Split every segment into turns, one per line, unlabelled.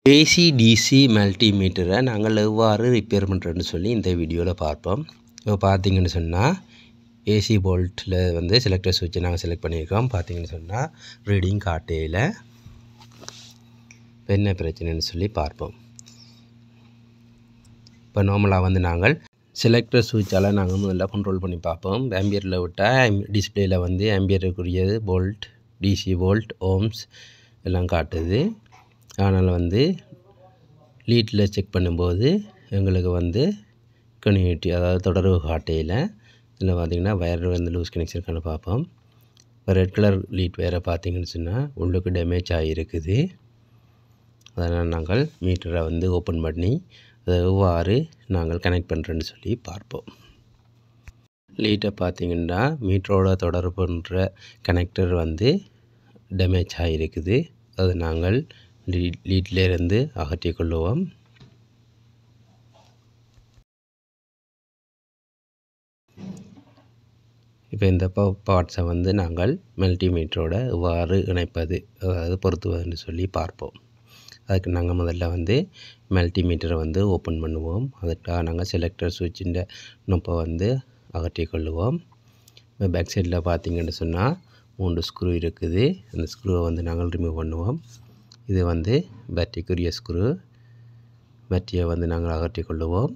AC DC மல்டிமீட்டரை நாங்கள் எவ்வாறு repair பண்ணுறோன்னு சொல்லி இந்த வீடியோவில் பார்ப்போம் இப்போ பார்த்தீங்கன்னு சொன்னால் ஏசி போல்ட்டில் வந்து செலக்டர் சுவிட்சை நாங்கள் செலக்ட் பண்ணியிருக்கோம் பார்த்தீங்கன்னு சொன்னால் ரீடிங் காட்டையில் இப்போ என்ன பிரச்சனைன்னு சொல்லி பார்ப்போம் இப்போ நார்மலாக வந்து நாங்கள் செலக்டர் சுவிட்சால் நாங்கள் முதல்ல கண்ட்ரோல் பண்ணி பார்ப்போம் ஆம்பியரில் விட்டால் டிஸ்பிளேயில் வந்து ஆம்பியருக்குரியது போல்ட் டிசி போல்ட் ஓம்ஸ் எல்லாம் காட்டுது அதனால் வந்து லீட்டில் செக் பண்ணும்போது எங்களுக்கு வந்து கன்யூனிட்டி அதாவது தொடர்பு காட்டையில் இதில் பார்த்திங்கன்னா வயர் வந்து லூஸ் கனெக்ஷன் பார்ப்போம் இப்போ ரெட் கலர் லீட் வேறு பார்த்தீங்கன்னு சொன்னால் உள்ளுக்கு டேமேஜ் ஆகிருக்குது அதனால் நாங்கள் மீட்டரை வந்து ஓப்பன் பண்ணி அதை எவ்வாறு நாங்கள் கனெக்ட் பண்ணுறேன்னு சொல்லி பார்ப்போம் லீட்டை பார்த்தீங்கன்னா மீட்டரோட தொடர்பு பண்ணுற கனெக்டர் வந்து டேமேஜ் ஆகிருக்குது அது நாங்கள் லீ லீட்லேருந்து அகற்றி கொள்ளுவோம் இப்போ இந்த பார்ட்ஸை வந்து நாங்கள் மல்டிமீட்டரோட எவ்வாறு இணைப்பது அதாவது பொருத்துவதுன்னு சொல்லி பார்ப்போம் அதுக்கு நாங்கள் முதல்ல வந்து மல்டிமீட்டரை வந்து ஓப்பன் பண்ணுவோம் அதுக்காக நாங்கள் செலக்டர் சுவிட்சிൻ്റെ நுப்பை வந்து அகற்றி கொள்ளுவோம் இப்போ பேக் சைடில் பார்த்தீங்கன்னு சொன்னால் மூன்று ஸ்க்ரூ இருக்குது அந்த ஸ்க்ரூவை வந்து நாங்கள் ரிமூவ் பண்ணுவோம் இது வந்து பேட்டரிக்குரிய ஸ்க்ரூ பேட்டரியை வந்து நாங்கள் அகற்றி கொள்ளுவோம்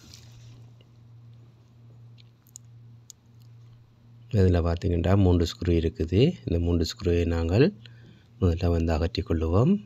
இதில் பார்த்திங்கன்னா மூன்று ஸ்க்ரூ இருக்குது இந்த மூன்று ஸ்க்ரூவை நாங்கள் முதல்ல வந்து அகற்றி கொள்ளுவோம்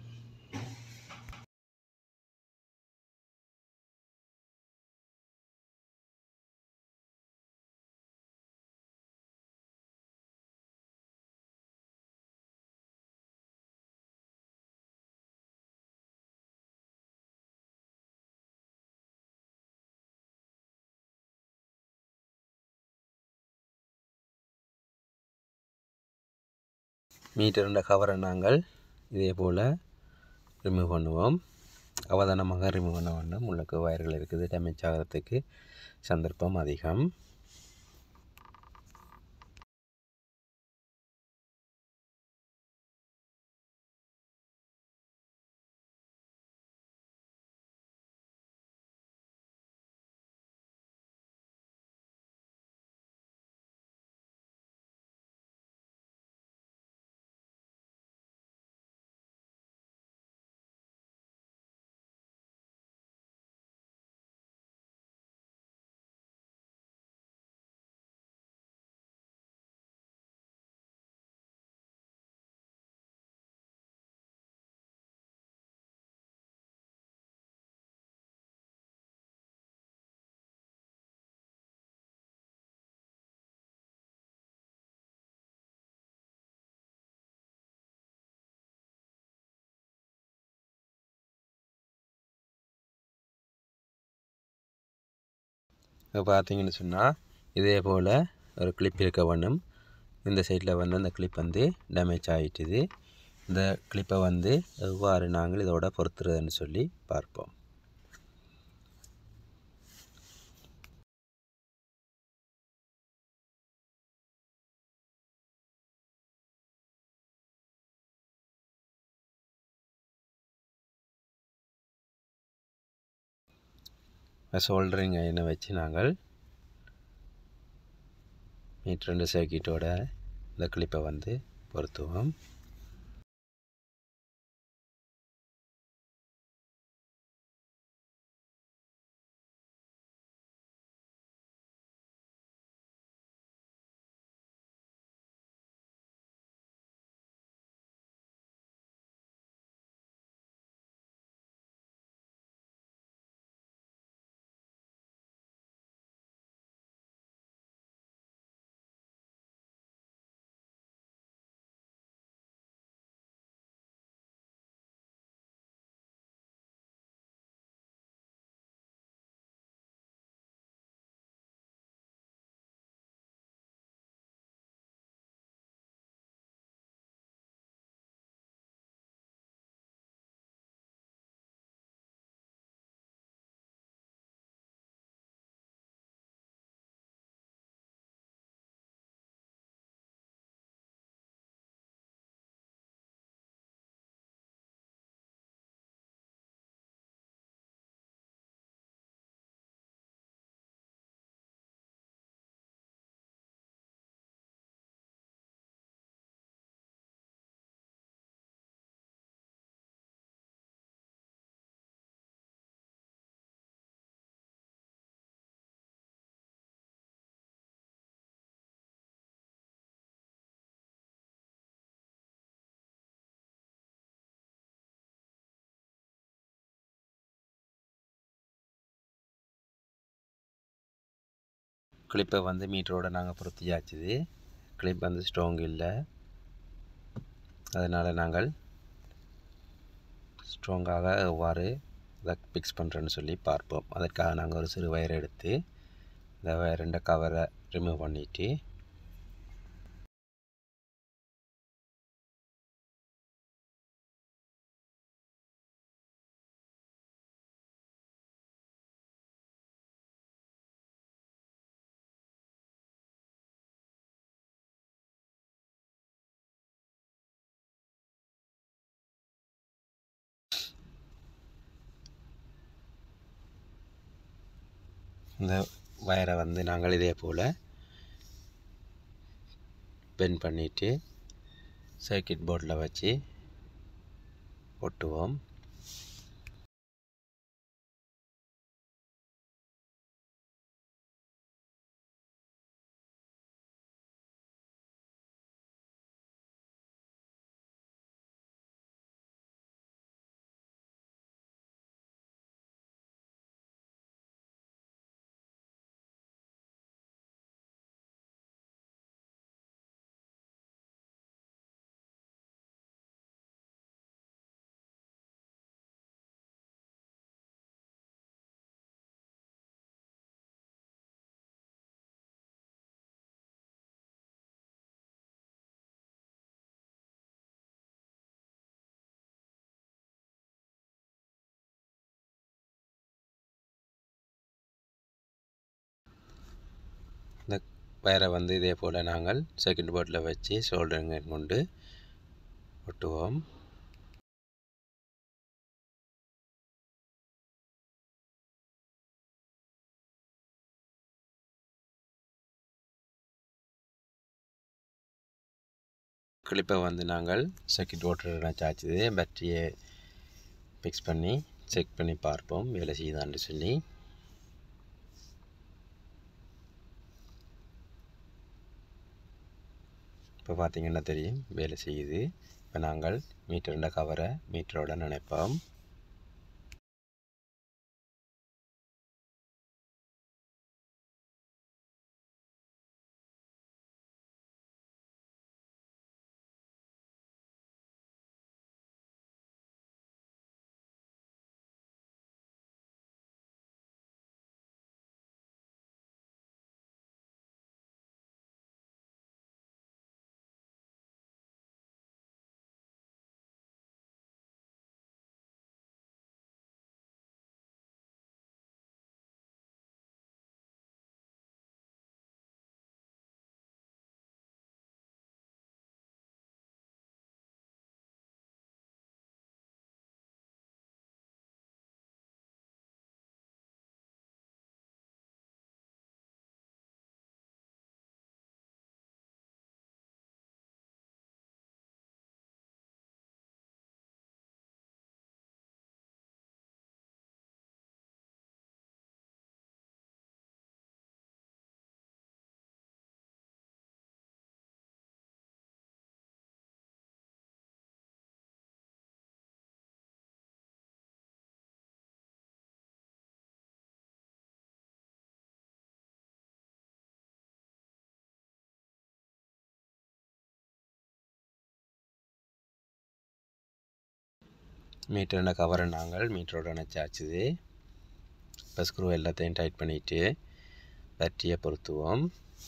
மீட்டருண்ட கவரை நாங்கள் இதே போல் ரிமூவ் பண்ணுவோம் அவதானமாக ரிமூவ் பண்ண வேண்டும் உள்ளக்கு வயர்கள் இருக்குது டேமேஜ் ஆகிறதுக்கு சந்தர்ப்பம் அதிகம் இப்போ பார்த்தீங்கன்னு சொன்னால் இதே போல் ஒரு கிளிப் இருக்க வேண்டும் இந்த சைடில் வந்து அந்த கிளிப் வந்து டேமேஜ் ஆகிட்டுது இந்த கிளிப்பை வந்து எவ்வாறு நாங்கள் இதோட பொறுத்துறதுன்னு சொல்லி பார்ப்போம் சோல்டரிங் அயனை வச்சு நாங்கள் மீட் ரெண்டு சர்க்கிட்டோட இந்த கிளிப்பை வந்து பொருத்துவோம் கிளிப்பை வந்து மீட்டரோட நாங்கள் பொருத்தியாச்சுது கிளிப் வந்து ஸ்ட்ராங் இல்லை அதனால் நாங்கள் ஸ்ட்ராங்காக எவ்வாறு இதை ஃபிக்ஸ் பண்ணுறேன்னு சொல்லி பார்ப்போம் அதற்காக நாங்கள் ஒரு சிறு வயரை எடுத்து இந்த வயருண்ட கவரை ரிமூவ் பண்ணிவிட்டு இந்த வயரை வந்து நாங்கள் இதே போல் பென் பண்ணிவிட்டு சர்க்கிட் போர்டில் வச்சு ஒட்டுவோம் இந்த வயரை வந்து இதே போல் நாங்கள் செகண்ட் போர்டில் வச்சு ஷோல்டருங்க கொண்டு ஒட்டுவோம் கிளிப்பை வந்து நாங்கள் சர்க்கிட் ஓட்டர் சாச்சுது பேட்டரியை ஃபிக்ஸ் பண்ணி செக் பண்ணி பார்ப்போம் வேலை செய்யுதான்னு சொல்லி இப்போ பார்த்தீங்கன்னா தெரியும் வேலை செய்யுது இப்போ நாங்கள் மீட்டருண்ட கவரை மீட்டரோட நினைப்போம் மீட்டரோட கவரை நாங்கள் மீட்டரோட இணைச்சாச்சுது இப்போ ஸ்க்ரூ எல்லாத்தையும் டைட் பண்ணிவிட்டு பேட்டரியை பொருத்துவோம்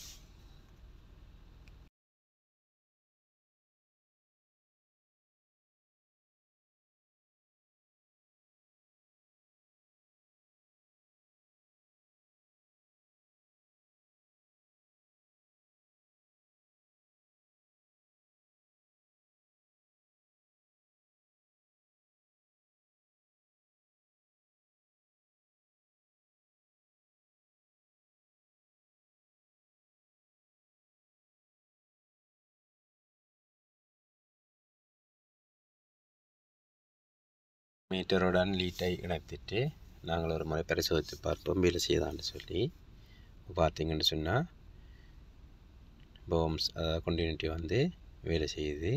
மீட்டருடன் லீட்டை இணைத்துட்டு நாங்கள் ஒரு முறை பரிசோதித்து பார்ப்போம் வேலை செய்யுதான்னு சொல்லி பார்த்தீங்கன்னு சொன்னால் போம்ஸ் அதாவது கண்டினியூட்டி வந்து வேலை செய்யுது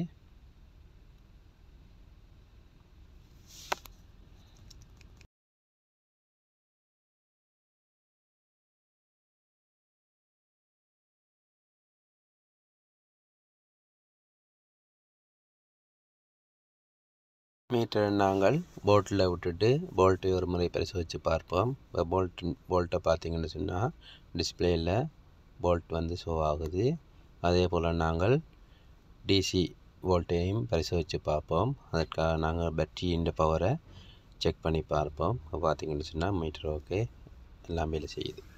மீட்டரை நாங்கள் போல்ட்டில் விட்டுட்டு போல்ட்டை ஒரு முறை பரிசோதித்து பார்ப்போம் இப்போ போல்ட் போல்ட்டை பார்த்தீங்கன்னு சொன்னால் டிஸ்பிளேயில் போல்ட் வந்து ஷோ ஆகுது அதே போல் நாங்கள் டிசி வோல்ட்டையும் பரிசோதித்து பார்ப்போம் அதற்காக நாங்கள் பேட்டரியின் பவரை செக் பண்ணி பார்ப்போம் இப்போ பார்த்தீங்கன்னு சொன்னால் மீட்டர் ஓகே எல்லாம் வேலை செய்யுது